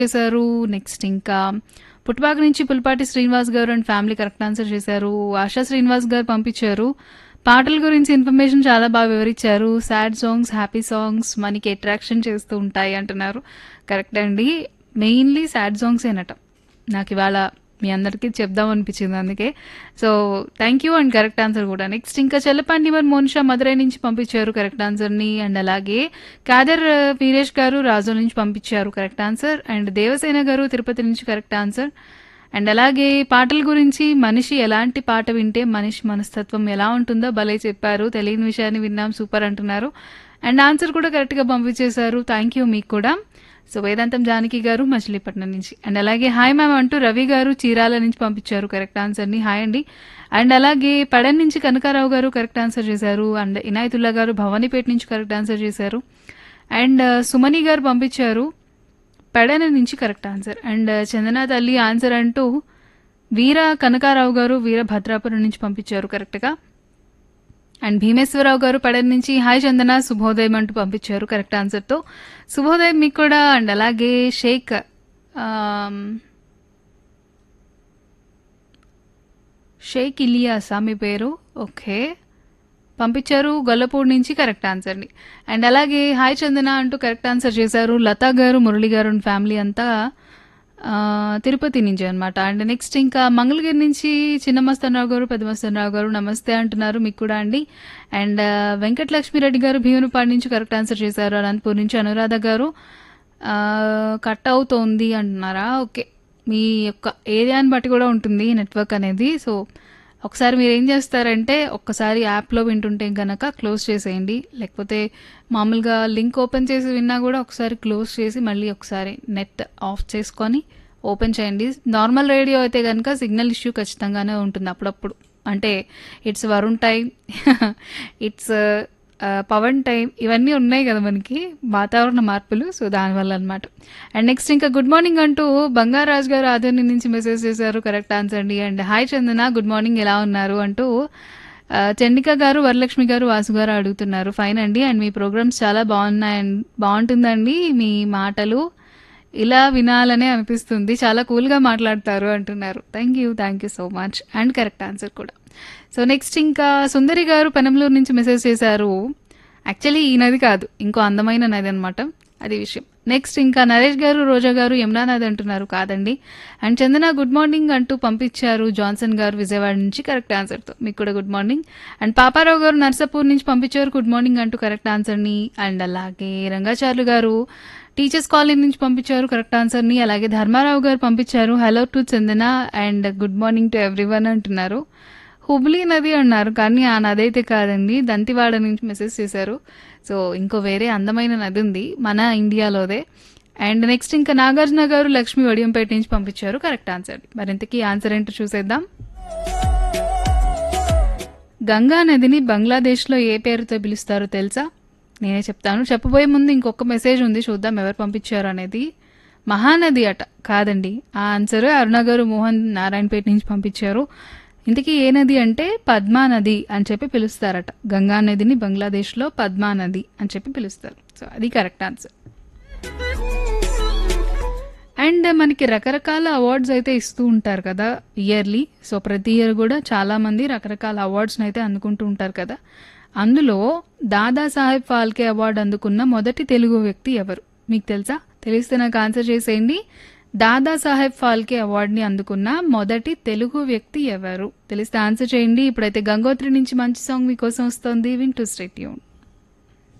చేశారు. నెక్స్ట్ ఇంకా పుట్టపాక నుంచి పులిపాటి శ్రీనివాస్ గారు అండ్ ఫ్యామిలీ కరెక్ట్ ఆన్సర్ చేశారు. ఆశా శ్రీనివాస్ గారు పంపించారు. పాటల గురించి ఇన్ఫర్మేషన్ చాలా బాగా వివరించారు. సాడ్ సాంగ్స్, హ్యాపీ సాంగ్స్ మనకి అట్రాక్షన్ చేస్తూ ఉంటాయి అంటున్నారు. కరెక్ట్ అండి. మెయిన్లీ సాడ్ సాంగ్సేనట. నాకు ఇవాళ మీ అందరికీ చెప్దాం అనిపించింది అందుకే. So thank you and correct answer కూడా. నెక్స్ట్ ఇంకా చెల్లపాండి మరి మోనిషా మదురై నుంచి పంపించారు కరెక్ట్ ఆన్సర్ని అండ్ అలాగే కాదర్ వీరేష్ గారు రాజోల్ నుంచి పంపించారు కరెక్ట్ ఆన్సర్ అండ్ దేవసేన గారు తిరుపతి నుంచి కరెక్ట్ ఆన్సర్ అండ్ అలాగే పాటల గురించి మనిషి ఎలాంటి పాట వింటే మనిషి మనస్తత్వం ఎలా ఉంటుందో భలే చెప్పారు తెలియని విషయాన్ని విన్నాం సూపర్ అంటున్నారు అండ్ ఆన్సర్ కూడా కరెక్ట్గా పంపించేశారు థ్యాంక్ యూ మీకు కూడా సో వేదాంతం జానకి గారు మచిలీపట్నం నుంచి అండ్ అలాగే హాయ్ మ్యామ్ అంటూ రవి గారు చీరాల నుంచి పంపించారు కరెక్ట్ ఆన్సర్ని హాయ్ అండి అండ్ అలాగే పడన్ నుంచి కనకారావు గారు కరెక్ట్ ఆన్సర్ చేశారు అండ్ ఇనాయతుల్లా గారు భవానీపేట నుంచి కరెక్ట్ ఆన్సర్ చేశారు అండ్ సుమని గారు పంపించారు పెడన నుంచి కరెక్ట్ ఆన్సర్ అండ్ చందన తల్లి ఆన్సర్ అంటూ వీర కనకారావు గారు వీర భద్రాపురం నుంచి పంపించారు కరెక్ట్గా అండ్ భీమేశ్వరరావు గారు పడన నుంచి హాయ్ చందన శుభోదయం అంటూ పంపించారు కరెక్ట్ ఆన్సర్తో శుభోదయం మీకు కూడా అండ్ అలాగే షేక్ ఆమ్, షేక్ ఇలియాసా మీ పేరు ఓకే పంపించారు గొల్లపూడి నుంచి కరెక్ట్ ఆన్సర్ని అండ్ అలాగే హాయ్ చందన అంటూ కరెక్ట్ ఆన్సర్ చేశారు లతా గారు మురళి గారు అండ్ ఫ్యామిలీ అంతా ఆ, తిరుపతి నుంచి అనమాట అండ్ నెక్స్ట్ ఇంకా మంగళగిరి నుంచి చిన్న మస్తనరావు గారు పెద్ద మస్తనరావు గారు నమస్తే అంటున్నారు మీకు కూడా అండి అండ్ ఆ, వెంకటలక్ష్మిరెడ్డి గారు భీమునిపాడు నుంచి కరెక్ట్ ఆన్సర్ చేశారు అనంతపూర్ నుంచి అనురాధ గారు ఆ, కట్ అవుతోంది అంటున్నారా ఓకే మీ యొక్క ఏరియాని బట్టి కూడా ఉంటుంది నెట్వర్క్ అనేది సో ఒకసారి మీరు ఏం చేస్తారంటే ఒక్కసారి యాప్లో వింటుంటే కనుక క్లోజ్ చేసేయండి లేకపోతే మామూలుగా లింక్ ఓపెన్ చేసి విన్నా కూడా ఒకసారి క్లోజ్ చేసి మళ్ళీ ఒకసారి నెట్ ఆఫ్ చేసుకొని ఓపెన్ చేయండి నార్మల్ రేడియో అయితే కనుక సిగ్నల్ ఇష్యూ ఖచ్చితంగానే ఉంటుంది అప్పుడప్పుడు అంటే it's Varun time it's Pavan time ఇవన్నీ ఉన్నాయి కదా మనకి వాతావరణ మార్పులు సో దానివల్ల అనమాట అండ్ నెక్స్ట్ ఇంకా గుడ్ మార్నింగ్ అంటూ బంగారాజ్ గారు ఆదర్ని నుంచి మెసేజ్ చేశారు కరెక్ట్ ఆన్సర్ అండి and hi Chandana good morning ఎలా ఉన్నారు అంటూ ఆ, చండిక గారు వరలక్ష్మి గారు వాసు గారు అడుగుతున్నారు ఫైన్ అండి అండ్ మీ ప్రోగ్రామ్స్ చాలా బాగున్నాయండి బాగుంటుందండి మీ మాటలు ఇలా వినాలనే అనిపిస్తుంది చాలా కూల్గా మాట్లాడతారు అంటున్నారు thank you thank you so much and correct answer కూడా సో నెక్స్ట్ ఇంకా సుందరి గారు పెనంలూరు నుంచి మెసేజ్ చేశారు యాక్చువల్లీ ఈ నది కాదు ఇంకో అందమైన నది అనమాట అది విషయం నెక్స్ట్ ఇంకా నరేష్ గారు రోజా గారు యమునా నది అంటున్నారు కాదండి అండ్ చందన గుడ్ మార్నింగ్ అంటూ పంపించారు జాన్సన్ గారు విజయవాడ నుంచి కరెక్ట్ ఆన్సర్తో మీకు కూడా గుడ్ మార్నింగ్ అండ్ పాపారావు గారు నర్సాపూర్ నుంచి పంపించారు గుడ్ మార్నింగ్ అంటూ కరెక్ట్ ఆన్సర్ని అండ్ అలాగే రంగాచార్లు గారు టీచర్స్ కాలనీ నుంచి పంపించారు కరెక్ట్ ఆన్సర్ని అలాగే ధర్మారావు గారు పంపించారు hello to Chandana and good morning to everyone అంటున్నారు హుబ్లీ నది అన్నారు కానీ ఆ నది అయితే కాదండి దంతివాడ నుంచి మెసేజ్ చేశారు సో ఇంకో వేరే అందమైన నది ఉంది మన ఇండియాలోదే అండ్ నెక్స్ట్ ఇంకా నాగార్జున గారు లక్ష్మి వడియంపేట నుంచి పంపించారు కరెక్ట్ ఆన్సర్ మరింతకీ ఆన్సర్ ఏంటో చూసేద్దాం గంగా నదిని బంగ్లాదేశ్లో ఏ పేరుతో పిలుస్తారో తెలుసా నేనే చెప్తాను చెప్పబోయే ముందు ఇంకొక మెసేజ్ ఉంది చూద్దాం ఎవరు పంపించారు అనేది మహానది అట కాదండి ఆ ఆన్సర్ అరుణ గారు మోహన్ నారాయణపేట నుంచి పంపించారు ఇంతకీ ఏ నది అంటే పద్మా నది అని చెప్పి పిలుస్తారట గంగా నదిని బంగ్లాదేశ్లో పద్మా నది అని చెప్పి పిలుస్తారు సో అది కరెక్ట్ ఆన్సర్ అండ్ మనకి రకరకాల అవార్డ్స్ అయితే ఇస్తూ ఉంటారు కదా ఇయర్లీ సో ప్రతి ఇయర్ కూడా చాలా మంది రకరకాల అవార్డ్స్ని అయితే అందుకుంటూ ఉంటారు కదా అందులో దాదాసాహెబ్ ఫాల్కే అవార్డు అందుకున్న మొదటి తెలుగు వ్యక్తి ఎవరు మీకు తెలుసా తెలిస్తే నాకు ఆన్సర్ చేసేయండి దాదాసాహెబ్ ఫాల్కే అవార్డుని అందుకున్న మొదటి తెలుగు వ్యక్తి ఎవరు తెలిస్తే ఆన్సర్ చేయండి ఇప్పుడైతే గంగోత్రి నుంచి మంచి సాంగ్ మీకోసం వస్తుంది వింటూ స్టేట్యూన్